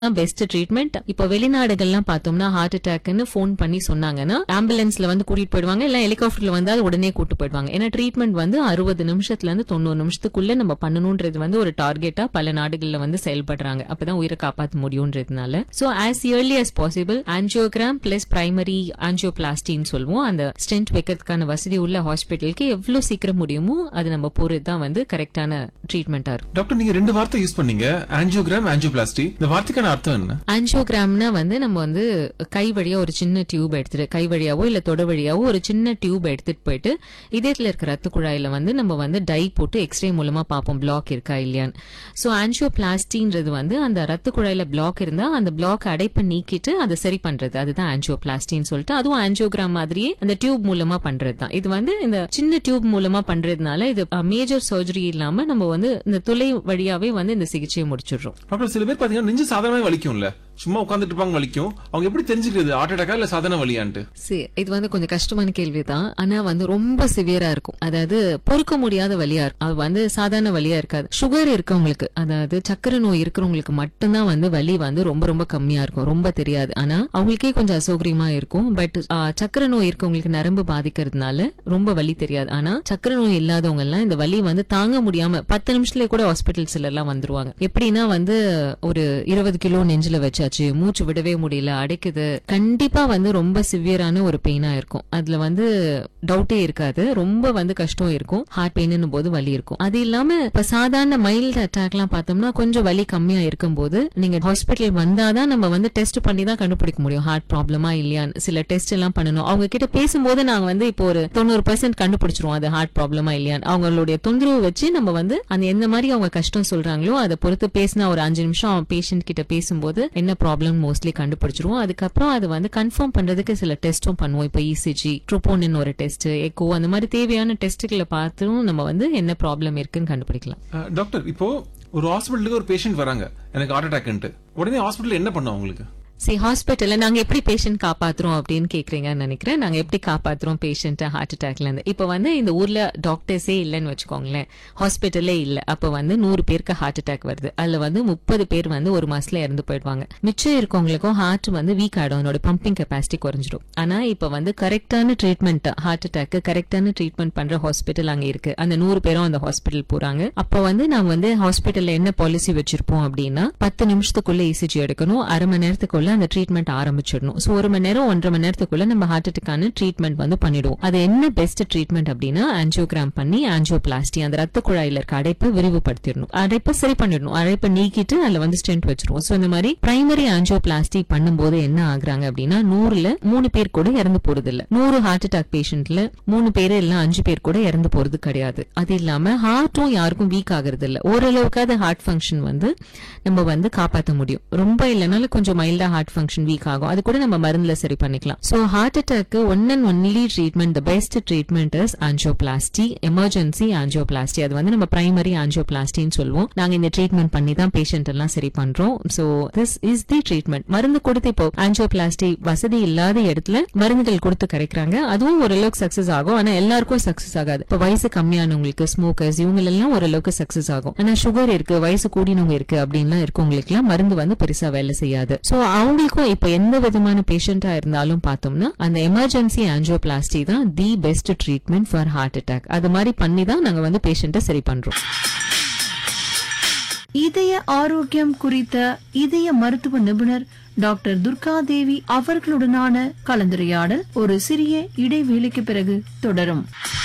best treatment இப்போ வெளிநாடுகள்லாம் பார்த்தோம்னா heart அட்டாக்னு phone பண்ணி சொன்னாங்கன்னா ஆம்புலன்ஸ்ல வந்து கூட்டிட்டு போயிடுவாங்க இல்ல ஹெலிகாப்டர்ல வந்து அது உடனே கூட்டு போயிடுவாங்க ஏன்னா ட்ரீட்மெண்ட் வந்து அறுபது நிமிஷத்துல இருந்து தொண்ணூறு நிமிஷத்துக்குள்ள நம்ம பண்ணணும்ன்றது வந்து ஒரு டார்கெட்டா பல நாடுகள்ல வந்து செயல்படுறாங்க அப்பதான் உயிரை காப்பாற்ற முடியும்ன்றதுனால so as early as possible angiogram plus primary ஆன்ஜியோபிளாஸ்டின்னு சொல்லுவோம் அந்த ஸ்டென்ட் வைக்கிறதுக்கான வசதி உள்ள ஹாஸ்பிட்டலுக்கு எவ்வளவு சீக்கிரம் முடியுமோ அது நம்ம போறது தான் வந்து கரெக்டான ட்ரீட்மெண்டா இருக்கும் டாக்டர் நீங்க ரெண்டு வார்த்தை யூஸ் பண்ணீங்க ஆன்ஜியோகிராம் ஆன்ஜியோபிளாஸ்டி இந்த வார்த்தைக்கான அர்த்தம் என்ன ஆன்ஜியோகிராம்னா வந்து நம்ம வந்து கை வழியா ஒரு சின்ன டியூப் எடுத்துட்டு கை வழியாவோ இல்ல தொட வழியாவோ ஒரு சின்ன டியூப் எடுத்துட்டு போயிட்டு இதயத்துல இருக்க ரத்த குழாயில வந்து நம்ம வந்து டை போட்டு எக்ஸ்ரே மூலமா பார்ப்போம் பிளாக் இருக்கா இல்லையான்னு சோ ஆன்ஜியோபிளாஸ்டின்றது வந்து அந்த ரத்த குழாயில பிளாக் இருந்தா அந்த பிளாக் அடைப்பை நீக்கிட்டு அதை சரி பண்றது அதுதான் ஆன்ஜியோபிளாஸ்டின்னு சொல்லிட்டு அதுவும் ஆன்ஜியோகிராம் மாதிரியே அந்த டியூப் மூலமா பண்றது தான் இது வந்து இந்த சின்ன டியூப் மூலமா பண்றதுனால இது மேஜர் சர்ஜரி இல்லாம நம்ம வந்து இந்த துளை வழியாவே வந்து இந்த சிகிச்சையை முடிச்சிடுறோம் டாக்டர் சில பேர் பாத்தீங்கன்னா நெஞ்சு சாதாரணமே வலிக்கும்ல சும்மா உட்கார்ந்துட்டு இருப்பாங்க வலிக்கும் அவங்க எப்படி தெரிஞ்சுக்கிறது ஹார்ட் அட்டாக்கா இல்ல சாதாரண வலியான்ட்டு சரி இது வந்து கொஞ்சம் கஷ்டமான கேள்விதான் ஆனா வந்து ரொம்ப சிவியரா இருக்கும் அதாவது பொறுக்க முடியாத வலியா இருக்கும் அது வந்து சாதாரண வலியா இருக்காது சுகர் இருக்கவங்களுக்கு அதாவது சக்கரை நோய் இருக்கிறவங்களுக்கு மட்டும்தான் வந்து வலி வந்து ரொம்ப ரொம்ப கம்மியா இருக்கும் ரொம்ப தெரியாது ஆனா அவங்களுக்கே கொஞ்சம் அசௌகரியமா இருக்கும் பட் சக்கரை நோய் இருக்கவங்களுக்கு நரம்பு பாதிக்கிறதுனால ரொம்ப வலி தெரியாது ஆனா சக்கரை நோய் இல்லாதவங்க எல்லாம் இந்த வலி வந்து தாங்க முடியாம பத்து நிமிஷத்துல கூட ஹாஸ்பிட்டல்ஸ்ல எல்லாம் வந்துருவாங்க எப்படின்னா வந்து ஒரு இருபது கிலோ நெஞ்சில வச்சாச்சு மூச்சு விடவே முடியல அடைக்குது கண்டிப்பா வந்து ரொம்ப சிவியரான ஒரு பெயினா இருக்கும் அதுல வந்து டவுட்டே இருக்காது ரொம்ப வந்து கஷ்டம் இருக்கும் ஹார்ட் பெயின் போது வலி இருக்கும் அது இல்லாம இப்ப சாதாரண மைல்டு அட்டாக் எல்லாம் பார்த்தோம்னா கொஞ்சம் வலி கம்மியா இருக்கும்போது நீங்க ஹாஸ்பிட்டல் வந்தாதான் நம்ம வந்து டெஸ்ட் பண்ணி தான் கண்டுபிடிக்க முடியும் ஹார்ட் ப்ராப்ளமா இல்லையான்னு சில டெஸ்ட் எல்லாம் பண்ணணும் அவங்க கிட்ட பேசும்போது நாங்க வந்து இப்போ ஒரு தொண்ணூறு பர்சன்ட் கண்டுபிடிச்சிருவோம் அது ஹார்ட் ப்ராப்ளமா இல்லையான்னு அவங்களுடைய தொந்தரவு வச்சு நம்ம வந்து அந்த எந்த மாதிரி அவங்க கஷ்டம் சொல்றாங்களோ அதை பொறுத்து பேசினா ஒரு அஞ்சு நிமிஷம் பேஷண்ட் கிட்ட பேசும்போது என்ன ப்ராப்ளம் மோஸ்ட்லி கண்டுபிடிச்சிருவோம் அதுக்கப்புறம் அது வந்து கன்ஃபார்ம் பண்றதுக்கு சில டெஸ்ட்டும் பண்ணுவோம் இப்போ இசிஜி ட்ரோபோனின் ஒரு டெஸ்ட் எக்கோ அந்த மாதிரி தேவையான டெஸ்ட்டுகளை பார்த்தும் நம்ம வந்து என்ன ப்ராப்ளம் இருக்குன்னு கண்டுபிடிக்கலாம் அஹ், டாக்டர் இப்போ ஒரு ஹாஸ்பிட்டலுக்கு ஒரு பேஷண்ட் வராங்க எனக்கு ஹார்ட் அட்டாக்ன்ட்டு உடனே ஹாஸ்பிட்டல் என்ன பண்ணும் அவங்களுக்கு சரி ஹாஸ்பிட்டல்ல நாங்க எப்படி பேஷண்ட் காப்பாத்துறோம் அப்படின்னு கேக்குறீங்கன்னு நினைக்கிறேன் நாங்க எப்படி காப்பாத்துறோம் பேஷண்ட் ஹார்ட் அட்டாக்ல இருந்து இப்ப வந்து இந்த ஊர்ல டாக்டர்ஸே இல்லைன்னு வச்சுக்கோங்களேன் ஹாஸ்பிட்டலே இல்ல அப்ப வந்து நூறு பேருக்கு ஹார்ட் அட்டாக் வருது அதுல வந்து முப்பது பேர் வந்து ஒரு மாசத்துல இறந்து போயிடுவாங்க மிச்சம் இருக்கவங்களுக்கும் ஹார்ட் வந்து வீக் ஆயிடும் அதோட பம்பிங் கெப்பாசிட்டி குறைஞ்சிடும் ஆனா இப்ப வந்து கரெக்டான ட்ரீட்மெண்ட் ஹார்ட் அட்டாக்கு கரெக்டான ட்ரீட்மெண்ட் பண்ற ஹாஸ்பிட்டல் அங்க இருக்கு அந்த நூறு பேரும் அந்த ஹாஸ்பிட்டல் போறாங்க அப்ப வந்து நாங்க வந்து ஹாஸ்பிட்டல்ல என்ன பாலிசி வச்சிருப்போம் அப்படின்னா பத்து நிமிஷத்துக்குள்ள இசிஜி எடுக்கணும் அரை மணி நேரத்துக்குள்ள அந்த ட்ரீட்மெண்ட் ஆரம்பிச்சிடணும் சோ ஒரு மணி நேரம் ஒன்றரை மணி நேரத்துக்குள்ள நம்ம ஹார்ட் அட்டாக்கான ட்ரீட்மெண்ட் வந்து பண்ணிடுவோம் அது என்ன பெஸ்ட் ட்ரீட்மெண்ட் அப்படின்னா ஆன்ஜியோகிராம் பண்ணி ஆன்ஜியோபிளாஸ்டி அந்த ரத்த குழாயில இருக்க அடைப்பை விரிவுபடுத்திடணும் அடைப்பை சரி பண்ணிடணும் அடைப்பை நீக்கிட்டு அதுல வந்து ஸ்டென்ட் வச்சிருவோம் சோ இந்த மாதிரி பிரைமரி ஆன்ஜியோபிளாஸ்டி பண்ணும்போது என்ன ஆகுறாங்க அப்படின்னா நூறுல மூணு பேர் கூட இறந்து போறது இல்ல நூறு ஹார்ட் அட்டாக் பேஷண்ட்ல மூணு பேர் இல்ல அஞ்சு பேர் கூட இறந்து போறது கிடையாது அது இல்லாம ஹார்ட்டும் யாருக்கும் வீக் ஆகுறது இல்ல ஓரளவுக்காவது ஹார்ட் ஃபங்க்ஷன் வந்து நம்ம வந்து காப்பாற்ற முடியும் ரொம்ப இல்லைனாலும் கொஞ்சம் மைல்டா ஹார்ட் ஃபங்க்ஷன் வீக் ஆகும் அது கூட நம்ம மருந்துல சரி பண்ணிக்கலாம் so heart attack one and only treatment the best treatment is angioplasty emergency angioplasty அது வந்து நம்ம பிரைமரி ஆன்ஜியோபிளாஸ்டின்னு சொல்லுவோம் நாங்க இந்த ட்ரீட்மெண்ட் பண்ணி தான் பேஷண்ட் எல்லாம் சரி பண்றோம் so this is the treatment மருந்து கொடுத்து இப்போ ஆன்ஜியோபிளாஸ்டி வசதி இல்லாத இடத்துல மருந்துகள் கொடுத்து கரைக்கிறாங்க அதுவும் ஓரளவுக்கு சக்சஸ் ஆகும் ஆனா எல்லாருக்கும் சக்சஸ் ஆகாது இப்ப வயசு கம்மியானவங்களுக்கு ஸ்மோக்கர்ஸ் இவங்க எல்லாம் ஓரளவுக்கு சக்சஸ் ஆகும் ஆனா சுகர் இருக்கு வயசு கூடினவங்க இருக்கு அப்படின்லாம் இருக்கவங்களுக்கு எல்லாம் மருந்து வந்து பெருசா வேலை செய்யாது சோ அவங்களுக்கும் இப்ப எந்த விதமான பேஷண்டா இருந்தாலும் பார்த்தோம்னா அந்த எமர்ஜென்சி ஆன்ஜியோபிளாஸ்டி தான் the best treatment for heart attack அது மாதிரி பண்ணி தான் நாங்க வந்து பேஷண்ட்டை சரி பண்றோம் இதய ஆரோக்கியம் குறித்த இதய மருத்துவ நிபுணர் டாக்டர் துர்கா தேவி அவர்களுடனான கலந்துரையாடல் ஒரு சிறிய இடைவேளைக்கு பிறகு தொடரும்